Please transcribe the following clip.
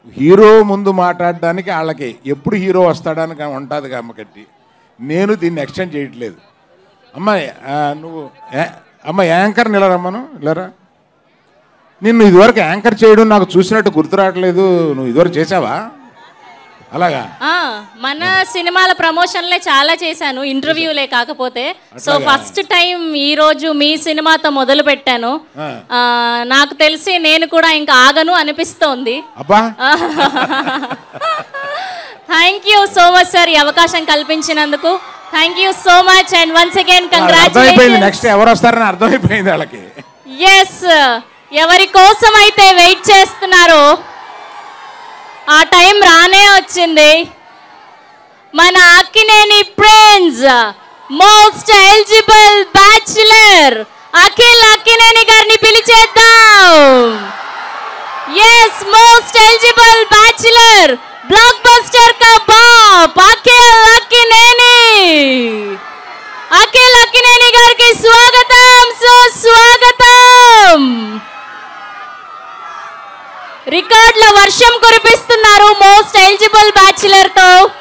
Hero ముందు మాట్లాడడానికి వాళ్ళకి ఎప్పుడు హీరో వస్తాడని ఉంటుంది కాబట్టి నేను దీన్ని ఎక్స్టెండ్ చేయట్లేదు అమ్మ ఆ, నువ్వు యా- అమ్మ యాంకర్ నిలరమ్మను నిలరా నిన్ను ఇదివరకు యాంకర్ చేయడం నాకు చూసినట్టు గుర్తు రావట్లేదు నువ్వు ఇదివరకు చేసావా అలాగా ఆ, మన సినిమాల ప్రమోషన్లే చాలా చేశాను ఇంటర్వ్యూలే కాకపోతే సో ఫస్ట్ టైం ఈ రోజు మీ సినిమాతో మొదలు పెట్టాను ఆ. ఆ, నాకు తెలిసి నేను కూడా ఇంకా ఆగను అనిపిస్తోంది అబ్బా thank you so much sir ఈ అవకాశం కల్పించినందుకు thank you so much and once again అర్థమైపోయింది కంగ్రాచులేషన్ నెక్స్ట్ ఎవరు వస్తారని అర్థమైపోయింది వాళ్ళకి ఎస్ ఎవరి కోసం అయితే వెయిట్ చేస్తున్నారో ఆ టైం రానే వచ్చింది మన Akkineni prince most eligible bachelor Akhil Akkineni గారిని పిలిచేద్దాం yes most eligible bachelor blockbuster కా బాప్ అఖిల్ అక్కినేని అఖిల్ అక్కినేని గారికి స్వాగతం సుస్వాగతం రికార్డుల వర్షం కురిపిస్తున్నారు మోస్ట్ ఎలిజిబుల్ బ్యాచులర్ తో